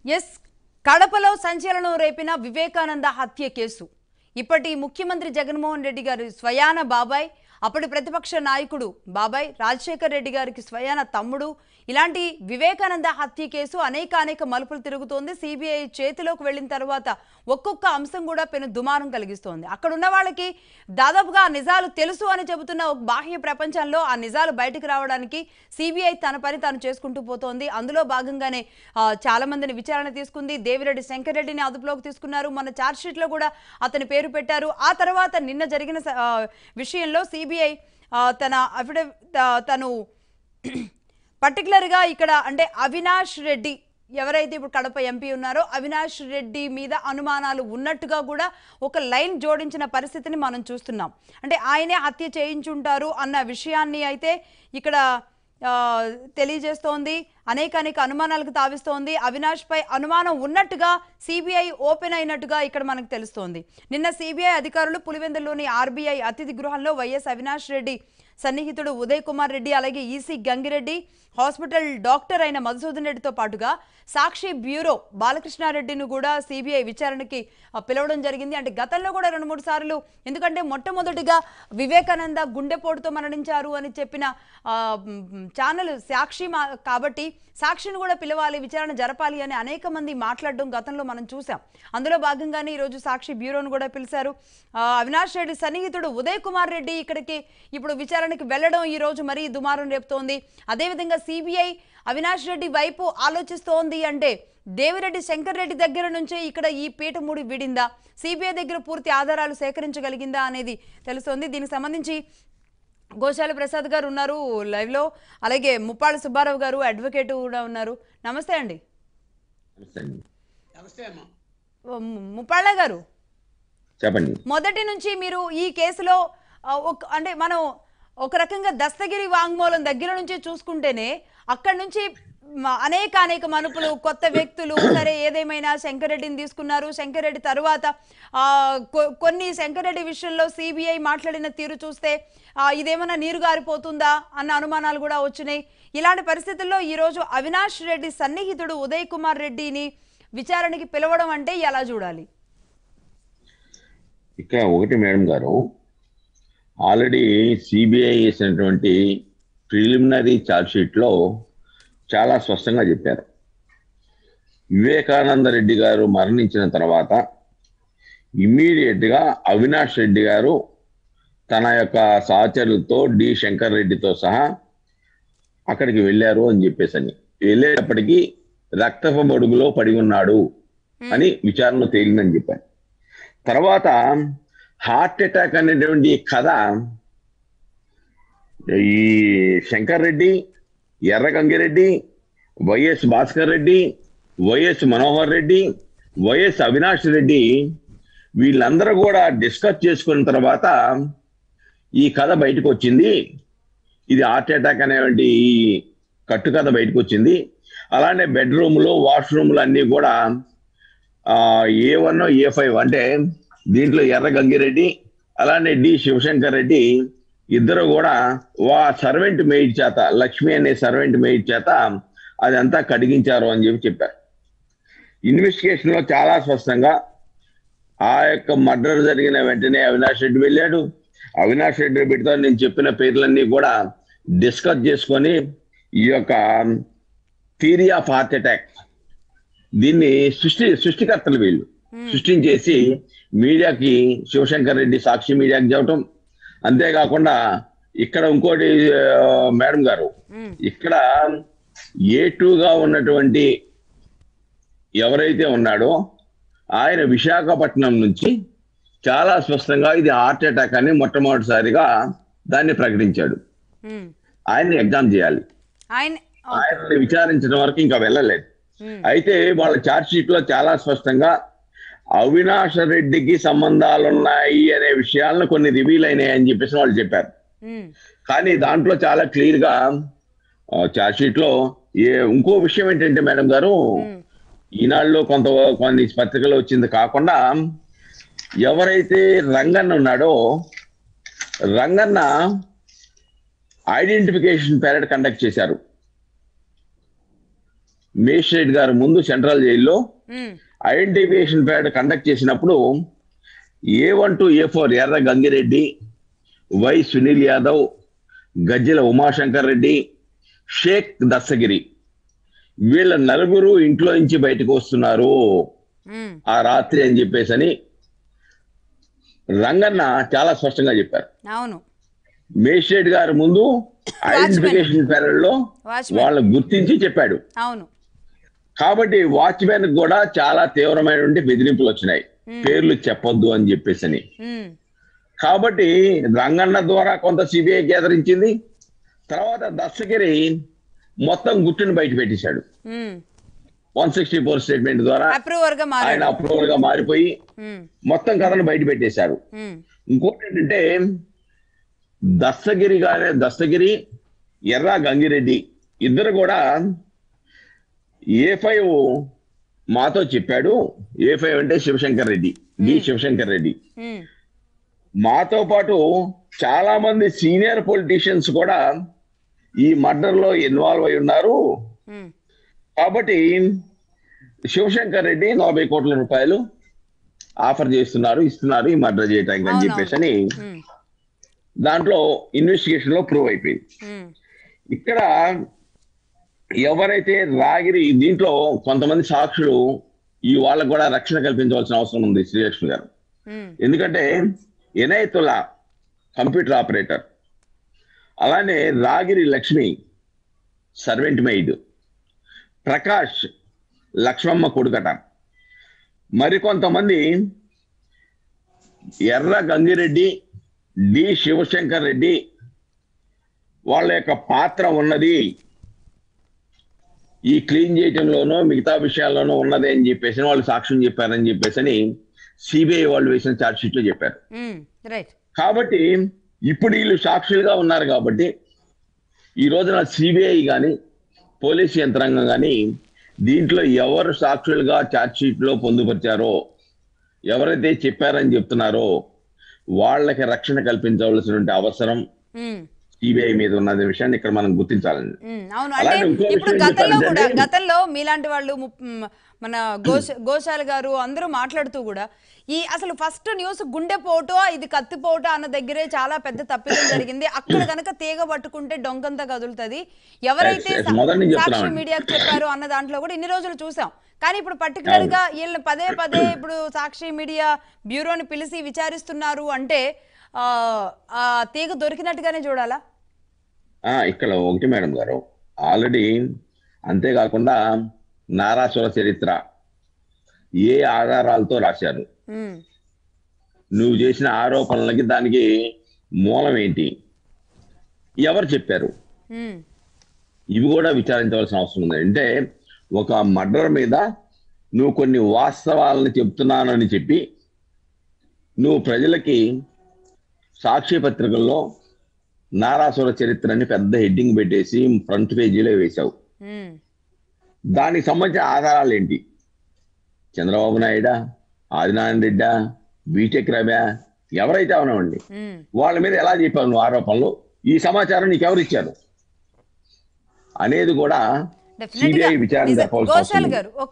Yes కడపలో సంచలనం రేపిన వివేకానంద హత్య కేసు ఇప్పటి ముఖ్యమంత్రి జగన్మోహన్ రెడ్డి గారి స్వయాన బాబాయ్ అప్పటి ప్రతిపక్ష నాయకుడు బాబాయ్ రాజశేఖర్ రెడ్డి గారికి స్వయాన తమ్ముడు ఇలాంటి వివేకానంద హత్య కేసు అనేక అనేక మలుపులు తిరుగుతోంది సిబిఐ చేతిలోకి వెళ్ళిన తర్వాత ఒక్కొక్క అంశం కూడా పెను దుమారం కలిగిస్తోంది అక్కడ ఉన్న వాళ్ళకి దాదాపుగా ఆ నిజాలు తెలుసు అని చెబుతున్న ఒక బాహ్య ప్రపంచంలో ఆ నిజాలు బయటకు రావడానికి సిబిఐ తన పని తాను చేసుకుంటూ పోతోంది అందులో భాగంగానే ఆ, చాలా మందిని విచారణ తీసుకుంది దేవిరెడ్డి శంకర్ రెడ్డిని అదుపులోకి తీసుకున్నారు మన ఛార్జ్ షీట్లో కూడా అతని పేరు పెట్టారు ఆ తర్వాత నిన్న జరిగిన స- ఆ, విషయంలో సిబిఐ తన అఫిడవిట్ తను పర్టికులర్గా ఇక్కడ అంటే అవినాష్ రెడ్డి ఎవరైతే ఇప్పుడు కడప ఎంపీ ఉన్నారో అవినాష్ రెడ్డి మీద అనుమానాలు ఉన్నట్టుగా కూడా ఒక లైన్ జోడించిన పరిస్థితిని మనం చూస్తున్నాం అంటే ఆయనే హత్య చేయించుంటారు అన్న విషయాన్ని అయితే ఇక్కడ ఆ, తెలియజేస్తోంది అనేక అనేక అనుమానాలకు తావిస్తోంది అవినాష్ పై అనుమానం ఉన్నట్టుగా సిబిఐ ఓపెన్ అయినట్టుగా ఇక్కడ మనకు తెలుస్తోంది నిన్న సిబిఐ అధికారులు పులివెందుల్లోని ఆర్బీఐ అతిథి గృహంలో వైఎస్ అవినాష్ రెడ్డి సన్నిహితుడు ఉదయ్ కుమార్ రెడ్డి అలాగే ఈసీ గంగిరెడ్డి హాస్పిటల్ డాక్టర్ అయిన మధుసూదన్ రెడ్డితో పాటుగా సాక్షి బ్యూరో బాలకృష్ణారెడ్డిని కూడా సిబిఐ విచారణకి ఆ, పిలవడం జరిగింది అంటే గతంలో కూడా రెండు మూడు సార్లు ఎందుకంటే మొట్టమొదటిగా వివేకానంద గుండెపోటుతో మరణించారు అని చెప్పిన ఆ, మ్, ఛానల్ సాక్షి మా కాబట్టి సాక్షిని కూడా పిలవాలి విచారణ జరపాలి అని అనేక మంది మాట్లాడడం గతంలో మనం చూసాం అందులో భాగంగానే ఈరోజు సాక్షి బ్యూరోను కూడా పిలిచారు ఆ, అవినాష్ రెడ్డి సన్నిహితుడు ఉదయ్ కుమార్ రెడ్డి ఇక్కడికి ఇప్పుడు విచారణకి వెళ్ళడం ఈ రోజు మరీ దుమారం రేపుతోంది అదేవిధంగా సిబిఐ అవినాష్ రెడ్డి వైపు ఆలోచిస్తోంది అంటే దేవిరెడ్డి శంకర్ రెడ్డి దగ్గర నుంచే ఇక్కడ ఈ పీఠముడి విడిందా సిబిఐ దగ్గర పూర్తి ఆధారాలు సేకరించగలిగిందా అనేది తెలుస్తోంది దీనికి సంబంధించి గోశాల ప్రసాద్ గారు ఉన్నారు లైవ్లో అలాగే ముప్పాళ్ళ సుబ్బారావు గారు అడ్వకేట్ కూడా ఉన్నారు నమస్తే అండి నమస్తే అండి. నమస్తే అమ్మా ము- ముప్పాళ్ళ గారు చెప్పండి మొదటి నుంచి మీరు ఈ కేసులో ఆ, ఒక అంటే మనం ఒక రకంగా దస్తగిరి వాంగ్మూలం దగ్గర నుంచి చూసుకుంటేనే అక్కడి నుంచి మ- అనేక అనేక మనుపులు కొత్త వ్యక్తులు సరే ఏదేమైనా శంకరెడ్డిని తీసుకున్నారు శంకరెడ్డి తరువాత ఆ, కొ- కొన్ని శంకరెడ్డి విషయంలో సిబిఐ మాట్లాడిన తీరు చూస్తే ఆ, ఇదేమన్నా నీరు గారిపోతుందా అన్న అనుమానాలు కూడా వచ్చినాయి ఇలాంటి పరిస్థితుల్లో ఈరోజు అవినాష్ రెడ్డి సన్నిహితుడు ఉదయ్ కుమార్ రెడ్డిని విచారణకి పిలవడం అంటే ఎలా చూడాలి ఇక్కడ ఒకటి మేడం గారు ఆల్రెడీ సిబిఐ వేసినటువంటి ప్రిలిమినరీ ఛార్జ్ లో చాలా స్పష్టంగా చెప్పారు వివేకానంద రెడ్డి గారు మరణించిన తర్వాత ఇమ్మీడియట్ గా అవినాష్ రెడ్డి గారు తన యొక్క సహచరులతో డి శంకర్ రెడ్డితో సహా అక్కడికి వెళ్ళారు అని చెప్పేసి అని వెళ్ళేటప్పటికి రక్తపు మడుగులో పడి ఉన్నాడు అని విచారణ తేలిందని చెప్పారు తర్వాత హార్ట్ అటాక్ అనేటువంటి కథ ఈ శంకర్ రెడ్డి ఎర్ర గంగిరెడ్డి వైఎస్ భాస్కర్ రెడ్డి వైఎస్ మనోహర్ రెడ్డి వైఎస్ అవినాష్ రెడ్డి వీళ్ళందరూ కూడా డిస్కస్ చేసుకున్న తర్వాత ఈ కథ బయటకు వచ్చింది ఇది హార్ట్ అటాక్ అనేటువంటి ఈ కట్టు కథ బయటకు వచ్చింది అలానే బెడ్రూమ్లు వాష్రూమ్లు అన్నీ కూడా ఏ వన్ ఏ ఫైవ్ అంటే దీంట్లో ఎర్ర గంగిరెడ్డి అలానే డి శివశంకర్ రెడ్డి ఇద్దరు కూడా వా సర్వెంట్ మెయిడ్ చేత లక్ష్మి అనే సర్వెంట్ మెయిడ్ చేత అదంతా కడిగించారు అని చెప్పి చెప్పారు ఇన్వెస్టిగేషన్ లో చాలా స్పష్టంగా ఆ యొక్క మర్డర్ జరిగిన వెంటనే అవినాష్ రెడ్డి వెళ్ళాడు అవినాష్ రెడ్డి బిడ్డతో నేను చెప్పిన పేర్లన్నీ కూడా డిస్కస్ చేసుకొని ఈ యొక్క థియరీ ఆఫ్ హార్ట్ అటాక్ దీన్ని సృష్టి సృష్టికర్తలు వీళ్ళు సృష్టించేసి మీడియాకి శివశంకర్ రెడ్డి సాక్షి మీడియాకి చెప్పటం అంతేకాకుండా ఇక్కడ ఇంకోటి ఆ, మేడం గారు మ్మ్. ఇక్కడ ఏ గా ఉన్నటువంటి ఎవరైతే ఉన్నాడో ఆయన విశాఖపట్నం నుంచి చాలా స్పష్టంగా ఇది హార్ట్ అటాక్ అని మొట్టమొదటిసారిగా దాన్ని ప్రకటించాడు మ్మ్. ఆయన్ని ఎగ్జామ్ చేయాలి ఆయన ఆయన్ని విచారించడం వరకు ఇంకా వెళ్ళలేదు మ్మ్. అయితే వాళ్ళ ఛార్జ్ షీట్ లో చాలా స్పష్టంగా అవినాష్ రెడ్డికి సంబంధాలు ఉన్నాయి అనే విషయాలను కొన్ని రివీల్ అయినాయి అని చెప్పేసి వాళ్ళు చెప్పారు మ్మ్. కానీ దాంట్లో చాలా క్లియర్ గా ఛార్జ్ షీట్ లో ఏ ఇంకో విషయం ఏంటంటే మేడం గారు మ్మ్. ఈనాడులో కొంత కొన్ని పత్రికలు వచ్చింది కాకుండా ఎవరైతే రంగన్న ఉన్నాడో రంగన్న ఐడెంటిఫికేషన్ పెరడ్ కండక్ట్ చేశారు మేజిస్ట్రేట్ గారు ముందు సెంట్రల్ జైల్లో ఉమ్, ఐడెంటిఫికేషన్ ప్యాడ్ కండక్ట్ చేసినప్పుడు A one to A four Erra Gangireddy Y Sunil Yadav Gajjela Umashankar Reddy Shaik Dastagiri వీళ్ళ నలుగురు ఇంట్లో నుంచి బయటకు వస్తున్నారు ఉమ్, ఆ రాత్రి అని చెప్పేసి అని రంగన్న చాలా స్పష్టంగా చెప్పారు అవును మేజిస్ట్రేట్ గారు ముందు ఐడెంటిఫికేషన్ ప్యారెడ్ లో వాచ్మెన్ వాళ్ళని గుర్తించి చెప్పాడు అవును కాబట్టి వాచ్మెన్ కూడా చాలా తీవ్రమైనటువంటి బెదిరింపులు వచ్చినాయి పేర్లు చెప్పొద్దు అని చెప్పేసి అని ఉమ్, కాబట్టి రంగన్న ద్వారా కొంత సిబిఐ కేంద్రించింది తర్వాత దస్తగిరి మొత్తం గుట్టును బయట పెట్టేశాడు um. One sixty four statement ద్వారా అప్రూవర్ గా ఆయన మారాడు అప్రూవల్ గా మారిపోయి ఉమ్, మొత్తం కథను బయట పెట్టేశారు ఉమ్, ఇంకోటి ఏంటంటే దస్తగిరి గారే దస్తగిరి ఎర్ర గంగిరెడ్డి ఇద్దరు కూడా ఏ ఫైవ్ మాతో చెప్పాడు ఏ ఫైవ్ అంటే శివశంకర్ రెడ్డి డి శివశంకర్ రెడ్డి ఉమ్, మాతో పాటు చాలా మంది సీనియర్ పొలిటీషియన్స్ కూడా ఈ మర్డర్ లో ఇన్వాల్వ్ అయి ఉన్నారు ఉమ్, కాబట్టి శివశంకర్ రెడ్డి నలభై కోట్ల రూపాయలు ఆఫర్ చేస్తున్నారు ఇస్తున్నారు ఈ మర్డర్ చేయడానికి అని అవునవును. చెప్పేసి అని ఉమ్, దాంట్లో ఇన్వెస్టిగేషన్ లో ప్రూవ్ అయిపోయింది ఉమ్, ఇక్కడ ఎవరైతే రాగిరి దీంట్లో కొంతమంది సాక్షులు ఈ వాళ్ళకు కూడా రక్షణ కల్పించవలసిన అవసరం ఉంది శ్రీలక్ష్మి గారు ఉమ్, ఎందుకంటే ఎనైతుల్లా కంప్యూటర్ ఆపరేటర్ అలానే రాగిరి లక్ష్మి సర్వెంట్ మెయిడ్ ప్రకాష్ లక్ష్మమ్మ కొడుకట మరికొంతమంది ఎర్ర గంగిరెడ్డి డి శివశంకర్ రెడ్డి వాళ్ళ యొక్క పాత్ర ఉన్నది ఈ క్లీన్ చేయటంలోనో మిగతా విషయాల్లోనో ఉన్నది అని చెప్పేసి వాళ్ళు సాక్ష్యం చెప్పారని చెప్పేసి అని సిబిఐ వాళ్ళు వేసిన ఛార్జ్ షీట్ లో చెప్పారు ఉమ్, రైట్ కాబట్టి ఇప్పుడు వీళ్ళు సాక్షులుగా ఉన్నారు కాబట్టి ఈ రోజున సిబిఐ కానీ పోలీస్ యంత్రాంగం కానీ దీంట్లో ఎవరు సాక్షులుగా ఛార్జ్ షీట్ లో పొందుపరిచారో ఎవరైతే చెప్పారని చెప్తున్నారో వాళ్ళకి రక్షణ కల్పించవలసినటువంటి అవసరం ఉమ్, సిబిఐ మీద ఉన్న విషయాన్ని ఇక్కడ మనం గుర్తించాలండి ఉమ్, అవును అలాగే అంటే ఇంకో ఇప్పుడు విషయం గతంలో కూడా చెప్పాలంటే- గతంలో మీలాంటి వాళ్ళు ముప్- మ్, మన గోశ గోశాల గారు అందరూ మాట్లాడుతూ కూడా ఈ అసలు ఫస్ట్ న్యూస్ గుండె పోటో ఇది కత్తి పోటో అన్న దగ్గరే చాలా పెద్ద తప్పిదం జరిగింది అక్కడ కనుక తీగ పట్టుకుంటే డొంకంతా కదులుతుంది ఎవరైతే Yes, yes, సా- మొదటి నుంచి సాక్షి చెప్తున్నాను. మీడియాకు చెప్పారు అన్న దాంట్లో కూడా ఇన్ని రోజులు చూసాం కానీ ఇప్పుడు పర్టికులర్ గా వీళ్ళని పదే పదే ఇప్పుడు సాక్షి మీడియా బ్యూరోని పిలిచి విచారిస్తున్నారు అంటే ఆ, ఆ తీగ దొరికినట్టుగానే చూడాలా ఆ, ఇక్కడ ఒకటి మేడం గారు ఆల్రెడీ అంతేకాకుండా నారాసుర చరిత్ర ఏ ఆధారాలతో రాశారు ఉమ్, నువ్వు చేసిన ఆరోపణలకి దానికి మూలం ఏంటి ఎవరు చెప్పారు ఉమ్, ఇవి కూడా విచారించవలసిన అవసరం ఉంది అంటే ఒక మర్డర్ మీద నువ్వు కొన్ని వాస్తవాలను చెప్తున్నానని చెప్పి నువ్వు ప్రజలకి సాక్షి పత్రికల్లో నారాసుర చరిత్రని పెద్ద హెడ్డింగ్ పెట్టేసి ఫ్రంట్ పేజీలో వేశావు ఉమ్. దానికి సంబంధించిన ఆధారాలు ఏంటి చంద్రబాబు నాయుడా ఆదినారాయణ రెడ్డా బీటెక్ రవ్యా ఎవరైతే అవనవండి ఉమ్. వాళ్ళ మీద ఎలా చెప్పావు నువ్వు ఆరోపణలు ఈ సమాచారం నీకు ఎవరు ఇచ్చారు అనేది కూడా Definitely గా సిబిఐ విచారణ నిజం. జరపవలసిన అవసరం గోశాల ఉంది. గారు